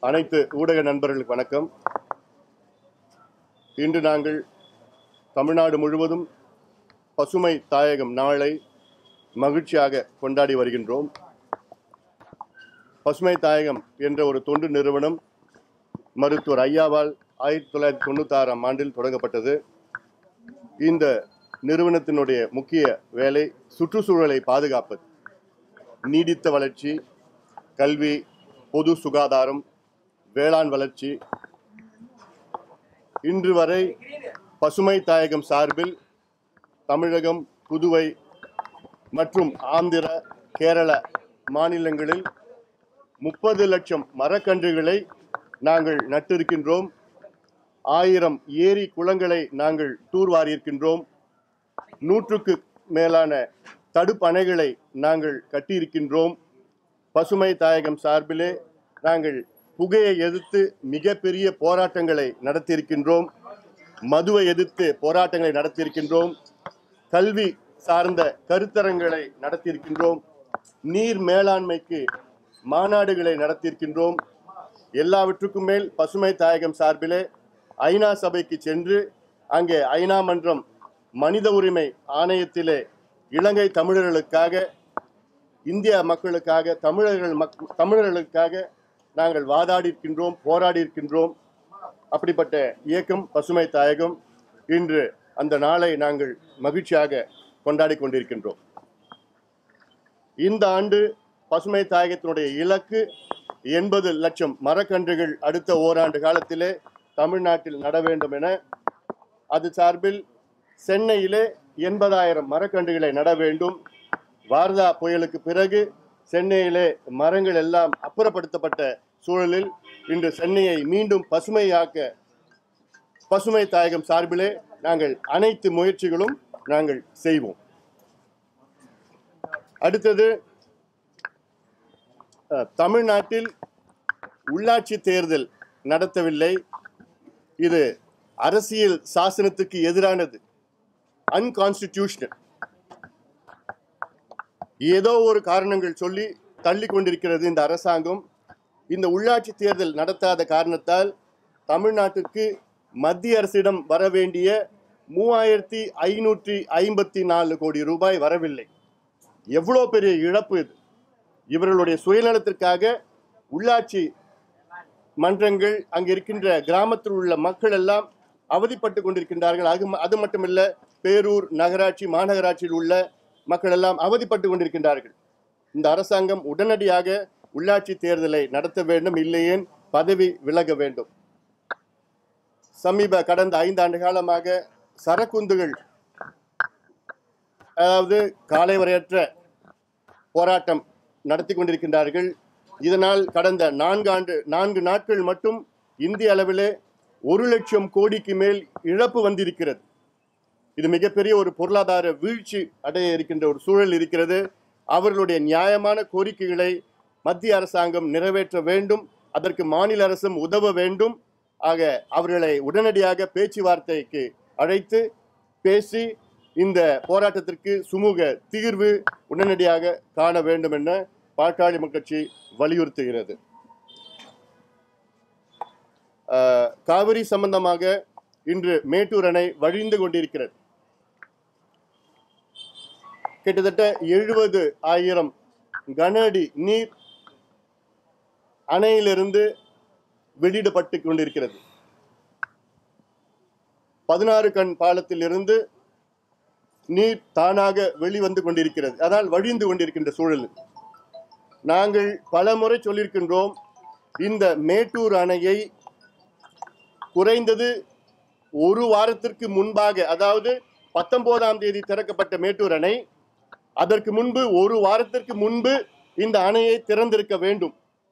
அனைத்து ஊடக நண்பர்களுக்கு வணக்கம் இன்று நாங்கள் தமிழ்நாடு முழுவதும் பசுமை தாயகம் நாளை மகிழ்ச்சியாக கொண்டாடி வருகின்றோம் பசுமை தாயகம் என்ற ஒரு தொண்டு நிறுவனம் மருத்துவர் ஐயாவால் ஆயிரத்தி தொள்ளாயிரத்தி தொண்ணூத்தாறாம் ஆண்டில் தொடங்கப்பட்டது இந்த நிறுவனத்தினுடைய முக்கிய வேலை சுற்றுச்சூழலை பாதுகாப்பது நீடித்த வளர்ச்சி கல்வி பொது சுகாதாரம் வேளாண் வளர்ச்சி இன்று வரை பசுமை தாயகம் சார்பில் தமிழகம் புதுவை மற்றும் ஆந்திர கேரள மாநிலங்களில் முப்பது லட்சம் மரக்கன்றுகளை நாங்கள் நட்டிருக்கின்றோம் ஆயிரம் ஏரி குளங்களை நாங்கள் தூர்வாரியிருக்கின்றோம் நூற்றுக்கு மேலான தடுப்பணைகளை நாங்கள் கட்டியிருக்கின்றோம் பசுமை தாயகம் சார்பிலே நாங்கள் புகையை எதிர்த்து மிகப்பெரிய போராட்டங்களை நடத்தியிருக்கின்றோம் மதுவை எதிர்த்து போராட்டங்களை நடத்தியிருக்கின்றோம் கல்வி சார்ந்த கருத்தரங்களை நடத்தியிருக்கின்றோம் நீர் மேலாண்மைக்கு மாநாடுகளை நடத்தியிருக்கின்றோம் எல்லாவற்றுக்கும் மேல் பசுமை தாயகம் சார்பிலே ஐநா சபைக்கு சென்று அங்கே ஐநா மன்றம் மனித உரிமை ஆணையத்திலே இலங்கை தமிழர்களுக்காக இந்திய மக்களுக்காக தமிழர்கள் மக் தமிழர்களுக்காக நாங்கள் வாதாடி இருக்கின்றோம் போராடி இருக்கின்றோம் அப்படிப்பட்ட இயக்கம் பசுமை தாயகம் இன்று அந்த நாளை நாங்கள் மகிழ்ச்சியாக கொண்டாடி கொண்டிருக்கின்றோம் இந்த ஆண்டு பசுமை தாயகத்தினுடைய இலக்கு எண்பது லட்சம் மரக்கன்றுகள் அடுத்த ஓராண்டு காலத்திலே தமிழ்நாட்டில் நட வேண்டும் என அது சார்பில் சென்னையிலே எண்பதாயிரம் மரக்கன்றுகளை நட வேண்டும் வார்தா புயலுக்கு பிறகு சென்னையிலே மரங்கள் எல்லாம் அப்புறப்படுத்தப்பட்ட சூழலில் இன்று சென்னையை மீண்டும் பசுமையாக்க பசுமை தாயகம் சார்பிலே நாங்கள் அனைத்து முயற்சிகளும் நாங்கள் செய்வோம் அடுத்தது அஹ், தமிழ்நாட்டில் உள்ளாட்சி தேர்தல் நடத்தவில்லை இது அரசியல் சாசனத்துக்கு எதிரானது அன்கான்ஸ்டிடியூஷனல் ஏதோ ஒரு காரணங்கள் சொல்லி தள்ளி கொண்டிருக்கிறது இந்த அரசாங்கம் இந்த உள்ளாட்சி தேர்தல் நடத்தாத காரணத்தால் தமிழ்நாட்டுக்கு மத்திய அரசிடம் வர வேண்டிய மூவாயிரத்தி ஐநூற்றி ஐம்பத்தி நாலு கோடி ரூபாய் வரவில்லை எவ்வளோ பெரிய இழப்பு இது இவர்களுடைய சுயநலத்திற்காக உள்ளாட்சி மன்றங்கள் அங்கு இருக்கின்ற கிராமத்தில் உள்ள மக்கள் எல்லாம் அவதிப்பட்டு கொண்டிருக்கின்றார்கள் அது ம- அது மட்டுமல்ல பேரூர் நகராட்சி மாநகராட்சியில் உள்ள மக்கள் எல்லாம் அவதிப்பட்டு கொண்டிருக்கின்றார்கள் இந்த அரசாங்கம் உடனடியாக உள்ளாட்சி தேர்தலை நடத்த வேண்டும் இல்லையேன் பதவி விலக வேண்டும் சமீப கடந்த ஐந்து ஆண்டு காலமாக சரக்குந்துகள் அதாவது காலை வரையற்ற போராட்டம் நடத்தி கொண்டிருக்கின்றார்கள் இதனால் கடந்த நான்கு ஆண்டு நான்கு நாட்கள் மட்டும் இந்திய அளவிலே ஒரு லட்சம் கோடிக்கு மேல் இழப்பு வந்திருக்கிறது இது மிகப்பெரிய ஒரு பொருளாதார வீழ்ச்சி அடைய இருக்கின்ற ஒரு சூழல் இருக்கிறது அவர்களுடைய நியாயமான கோரிக்கைகளை மத்திய அரசாங்கம் நிறைவேற்ற வேண்டும் அதற்கு மாநில அரசும் உதவ வேண்டும் ஆக அவர்களை உடனடியாக பேச்சுவார்த்தைக்கு அழைத்து பேசி இந்த போராட்டத்திற்கு சுமூக தீர்வு உடனடியாக காண வேண்டும் என பாட்டாளி மக்கள் கட்சி வலியுறுத்துகிறது ஆஹ், காவிரி சம்பந்தமாக இன்று மேட்டூர் அணை வழிந்து கொண்டிருக்கிறது கிட்டத்தட்ட எழுபது ஆயிரம் கன அடி நீர் அணையிலிருந்து வெளியிடப்பட்டு கொண்டிருக்கிறது பதினாறு கண் பாலத்திலிருந்து நீர் தானாக வெளிவந்து கொண்டிருக்கிறது அதால் வழிந்து கொண்டிருக்கின்ற சூழல் நாங்கள் பலமுறை சொல்லியிருக்கின்றோம் இந்த மேட்டூர் அணையை குறைந்தது ஒரு வாரத்திற்கு முன்பாக அதாவது பத்தொன்பதாம் தேதி திறக்கப்பட்ட மேட்டூர் அணை அதற்கு முன்பு ஒரு வாரத்திற்கு முன்பு இந்த அணையை திறந்திருக்க வேண்டும்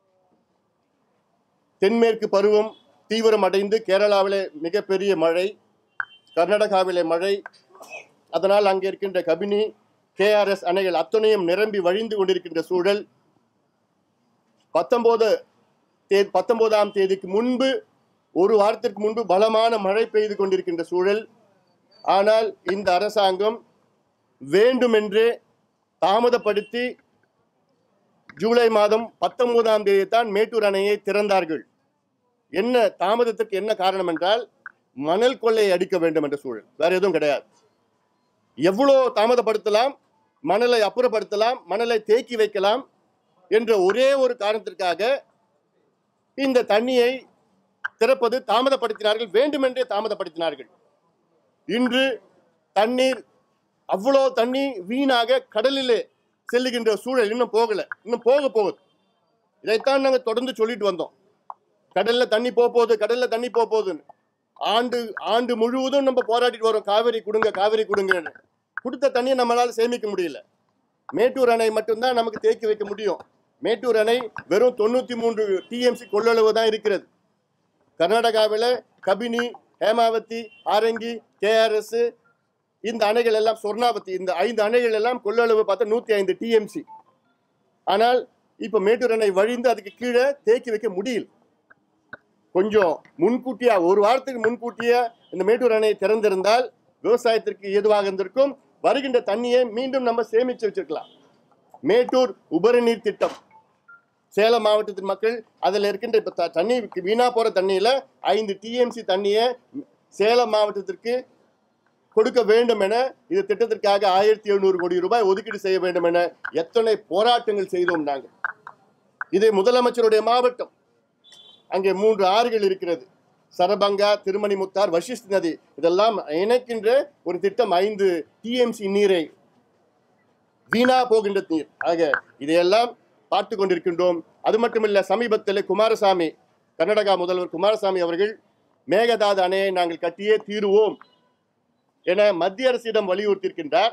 தென்மேற்கு பருவம் தீவிரம் அடைந்து கேரளாவிலே மிகப்பெரிய மழை கர்நாடகாவிலே மழை அதனால் அங்கே இருக்கின்ற கபினி கேஆர்எஸ் அணைகள் அத்தனையும் நிரம்பி வழிந்து கொண்டிருக்கின்ற சூழல் பத்தொன்பது தே பத்தொன்பதாம் தேதிக்கு முன்பு ஒரு வாரத்திற்கு முன்பு பலமான மழை பெய்து கொண்டிருக்கின்ற சூழல் ஆனால் இந்த அரசாங்கம் வேண்டுமென்றே தாமதப்படுத்தி ஜூலை மாதம் பத்தொன்பதாம் தேதி தான் மேட்டூர் அணையை திறந்தார்கள் என்ன தாமதத்துக்கு என்ன காரணம் என்றால் மணல் கொள்ளையை அடிக்க வேண்டும் என்ற சூழல் வேற எதுவும் கிடையாது எவ்வளோ தாமதப்படுத்தலாம் மணலை அப்புறப்படுத்தலாம் மணலை தேக்கி வைக்கலாம் என்ற ஒரே ஒரு காரணத்திற்காக இந்த தண்ணியை திறப்பது தாமதப்படுத்தினார்கள் வேண்டுமென்றே தாமதப்படுத்தினார்கள் இன்று தண்ணீர் அவ்வளோ தண்ணி வீணாக கடலிலே செல்லுகின்ற சூழல் இன்னும் போகல இன்னும் போக போகுது இதைத்தான் நாங்க தொடர்ந்து சொல்லிட்டு வந்தோம் கடல்ல தண்ணி போக போகுது கடல்ல தண்ணி போக போகுதுன்னு ஆண்டு ஆண்டு முழுவதும் நம்ம போராடிட்டு வரோம் காவிரி கொடுங்க காவிரி கொடுங்கன்னு கொடுத்த தண்ணியை நம்மளால சேமிக்க முடியல மேட்டூர் அணை மட்டும்தான் நமக்கு தேக்கி வைக்க முடியும் மேட்டூர் அணை வெறும் தொண்ணூத்தி மூன்று டிஎம்சி கொள்ளளவு தான் இருக்கிறது கர்நாடகாவில் கபினி ஹேமாவதி ஆரங்கி கேஆர்எஸ் இந்த அணைகள் எல்லாம் சொர்ணாவதி இந்த ஐந்து அணைகள் எல்லாம் கொள்ளளவு பார்த்தா நூத்தி ஐந்து டிஎம்சி ஆனால் இப்ப மேட்டூர் அணை வழிந்து அதுக்கு கீழே தேக்கி வைக்க முடியல கொஞ்சம் முன்கூட்டியா ஒரு வாரத்துக்கு முன்கூட்டியே இந்த மேட்டூர் அணை திறந்திருந்தால் விவசாயத்திற்கு ஏதுவாக இருந்திருக்கும் வருகின்ற தண்ணியை மீண்டும் நம்ம சேமிச்சு வச்சிருக்கலாம் மேட்டூர் உபரிநீர் திட்டம் சேலம் மாவட்டத்தின் மக்கள் அதில் இருக்கின்ற இப்போ த- தண்ணி வீணா போற தண்ணியில ஐந்து டிஎம்சி தண்ணியை சேலம் மாவட்டத்திற்கு கொடுக்க வேண்டும் என இது திட்டத்திற்காக ஆயிரத்தி எழுநூறு கோடி ரூபாய் ஒதுக்கீடு செய்ய வேண்டும் என எத்தனை போராட்டங்கள் செய்தோம் நாங்கள் இது முதலமைச்சருடைய மாவட்டம் அங்கே மூன்று ஆறுகள் இருக்கிறது சரபங்கா திருமணிமுத்தார் வசிஷ்ட நதி இதெல்லாம் இணைக்கின்ற ஒரு திட்டம் ஐந்து டிஎம்சி நீரை வீணா போகின்ற நீர் ஆக இதையெல்லாம் பார்த்து கொண்டிருக்கின்றோம் அது மட்டுமில்ல சமீபத்தில் குமாரசாமி கர்நாடகா முதல்வர் குமாரசாமி அவர்கள் மேகதாது அணையை நாங்கள் கட்டியே தீருவோம் என மத்திய அரசிடம் வலியுறுத்தியிருக்கின்றார்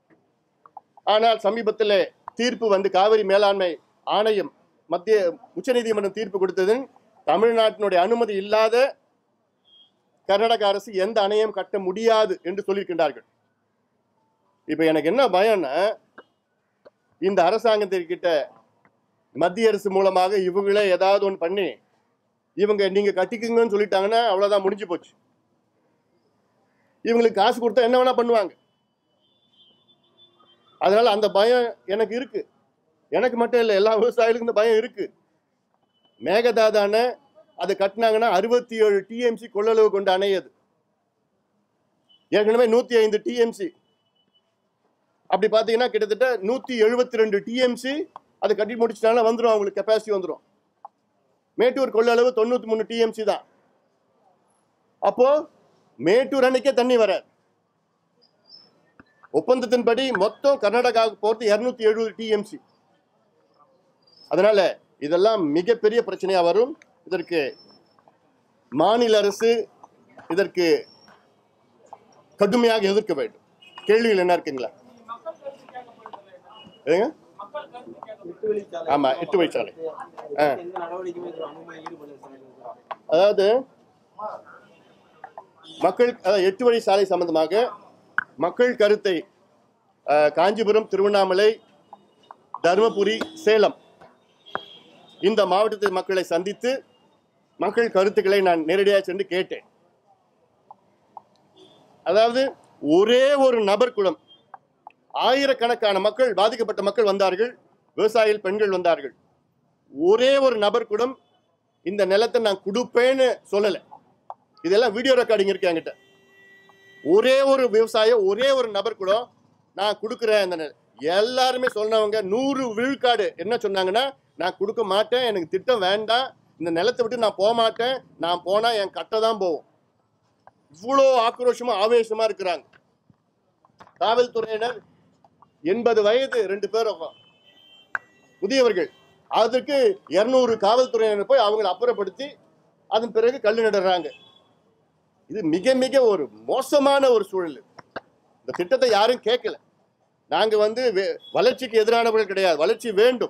ஆனால் சமீபத்தில் தீர்ப்பு வந்து காவிரி மேலாண்மை ஆணையம் மத்திய உச்சநீதிமன்றம் தீர்ப்பு கொடுத்ததின் தமிழ்நாட்டினுடைய அனுமதி இல்லாத கர்நாடக அரசு எந்த அணையும் கட்ட முடியாது என்று சொல்லியிருக்கின்றார்கள் இப்ப எனக்கு என்ன பயம்னா இந்த அரசாங்கத்திற்கிட்ட மத்திய அரசு மூலமாக இவங்களே ஏதாவது ஒன்று பண்ணி இவங்க நீங்க கட்டிக்குங்கன்னு சொல்லிட்டாங்கன்னா அவ்வளவுதான் முடிஞ்சு போச்சு இவங்களுக்கு காசு கொடுத்தா என்ன வேணா பண்ணுவாங்க அதனால அந்த பயம் எனக்கு இருக்கு எனக்கு மட்டும் இல்லை எல்லா விவசாயிகளுக்கும் இந்த பயம் இருக்கு மேகதாது அணை அது கட்டினாங்கன்னா அறுபத்தி ஏழு டிஎம்சி கொள்ளளவு கொண்ட அணை அது ஏற்கனவே நூத்தி ஐந்து டிஎம்சி அப்படி பார்த்தீங்கன்னா கிட்டத்தட்ட நூத்தி எழுபத்தி ரெண்டு டிஎம்சி அது கட்டி முடிச்சிட்டாலும் வந்துடும் அவங்களுக்கு கெப்பாசிட்டி வந்துடும் மேட்டூர் கொள்ளளவு தொண்ணூத்தி மூணு டிஎம்சி தான் அப்போ மேட்டூர் அணைக்கே தண்ணி வராது ஒப்பந்தத்தின்படி மொத்தம் கர்நாடகாவுக்கு போறது இருநூத்தி எழுபது டிஎம்சி அதனால இதெல்லாம் மிகப்பெரிய பிரச்சனையா வரும் இதற்கு மாநில அரசு இதற்கு கடுமையாக எதிர்க்க வேண்டும் கேள்விகள் என்ன இருக்குங்களா ஏங்க ஆமா எட்டு வயசாலை ஆ. எந்த நடவடிக்கையுமே இதுல அனுமதி ஈடுபடல சார் அதாவது மக்கள் அதாவது எட்டு வழி சாலை சம்பந்தமாக மக்கள் கருத்தை அஹ், காஞ்சிபுரம் திருவண்ணாமலை தருமபுரி சேலம் இந்த மாவட்டத்து மக்களை சந்தித்து மக்கள் கருத்துக்களை நான் நேரடியாக சென்று கேட்டேன் அதாவது ஒரே ஒரு நபர் குலம் ஆயிரக்கணக்கான மக்கள் பாதிக்கப்பட்ட மக்கள் வந்தார்கள் விவசாயிகள் பெண்கள் வந்தார்கள் ஒரே ஒரு நபர் குலம் இந்த நிலத்தை நான் கொடுப்பேன்னு சொல்லலை இதெல்லாம் வீடியோ ரெக்கார்டிங் இருக்கு என்கிட்ட ஒரே ஒரு விவசாயம் ஒரே ஒரு நபர் கூட நான் கொடுக்குறேன் இந்த நில எல்லாருமே சொன்னவங்க நூறு விழுக்காடு என்ன சொன்னாங்கன்னா நான் கொடுக்க மாட்டேன் எனக்கு திட்டம் வேண்டாம் இந்த நிலத்தை விட்டு நான் போக மாட்டேன் நான் போனா என் கட்டை தான் போகும் இவ்வளோ ஆக்ரோஷமா ஆவேசமா இருக்கிறாங்க காவல்துறையினர் எண்பது வயது ரெண்டு பேரும் முதியவர்கள் அதற்கு இருநூறு காவல்துறையினர் போய் அவங்களை அப்புறப்படுத்தி அதன் பிறகு கல் நடுறாங்க இது மிக மிக ஒரு மோசமான ஒரு சூழல் இந்த திட்டத்தை யாரும் கேட்கல நாங்க வந்து வே- வளர்ச்சிக்கு எதிரானவர்கள் கிடையாது வளர்ச்சி வேண்டும்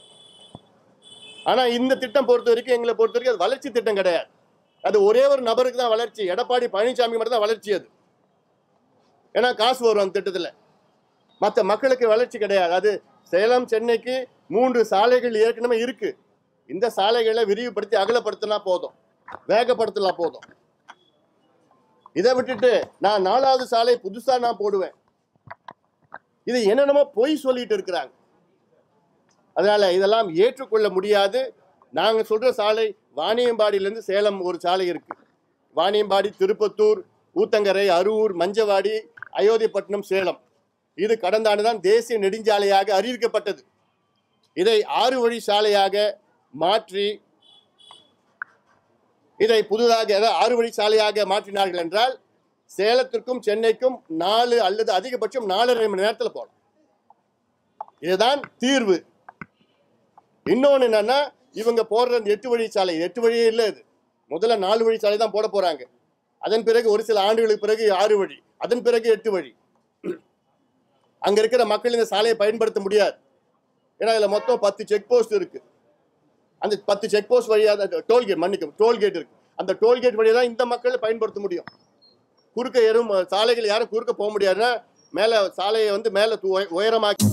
ஆனா இந்த திட்டம் பொறுத்த வரைக்கும் எங்களை பொறுத்த வரைக்கும் அது வளர்ச்சி திட்டம் கிடையாது அது ஒரே ஒரு நபருக்கு தான் வளர்ச்சி எடப்பாடி பழனிசாமி மட்டும் தான் வளர்ச்சி அது ஏன்னா காசு வரும் அந்த திட்டத்துல மற்ற மக்களுக்கு வளர்ச்சி கிடையாது அது சேலம் சென்னைக்கு மூன்று சாலைகள் ஏற்கனவே இருக்கு இந்த சாலைகளை விரிவுபடுத்தி அகலப்படுத்தினா போதும் வேகப்படுத்தலாம் போதும் இதை விட்டுட்டு நான் நாலாவது சாலை புதுசா நான் போடுவேன் இது என்னென்னமோ பொய் சொல்லிட்டு இருக்கிறாங்க அதனால இதெல்லாம் ஏற்றுக்கொள்ள முடியாது நாங்கள் சொல்ற சாலை வாணியம்பாடியிலேருந்து சேலம் ஒரு சாலை இருக்கு வாணியம்பாடி திருப்பத்தூர் ஊத்தங்கரை அரூர் மஞ்சவாடி அயோத்தியப்பட்டினம் சேலம் இது கடந்த ஆண்டு தான் தேசிய நெடுஞ்சாலையாக அறிவிக்கப்பட்டது இதை ஆறு வழி சாலையாக மாற்றி இதை புதிதாக அதாவது ஆறு வழி சாலையாக மாற்றினார்கள் என்றால் சேலத்திற்கும் சென்னைக்கும் நாலு அல்லது அதிகபட்சம் நாலரை மணி நேரத்தில் போகலாம் இதுதான் தீர்வு இன்னொன்று என்னன்னா இவங்க போடுற இந்த எட்டு வழி சாலை எட்டு வழியே இல்லை இது முதல்ல நாலு வழி சாலை தான் போட போறாங்க அதன் பிறகு ஒரு சில ஆண்டுகளுக்கு பிறகு ஆறு வழி அதன் பிறகு எட்டு வழி அங்க இருக்கிற மக்கள் இந்த சாலையை பயன்படுத்த முடியாது ஏன்னா இதுல மொத்தம் பத்து செக் போஸ்ட் இருக்கு அந்த பத்து செக் போஸ்ட் வழியாக டோல்கேட் மன்னிக்கும் டோல்கேட் இருக்கு அந்த டோல்கேட் வழியாக தான் இந்த மக்கள் பயன்படுத்த முடியும் குறுக்க ஏறும் சாலைகள் யாரும் குறுக்க போக முடியாதுன்னா மேலே சாலையை வந்து மேலே உயரமாக்கி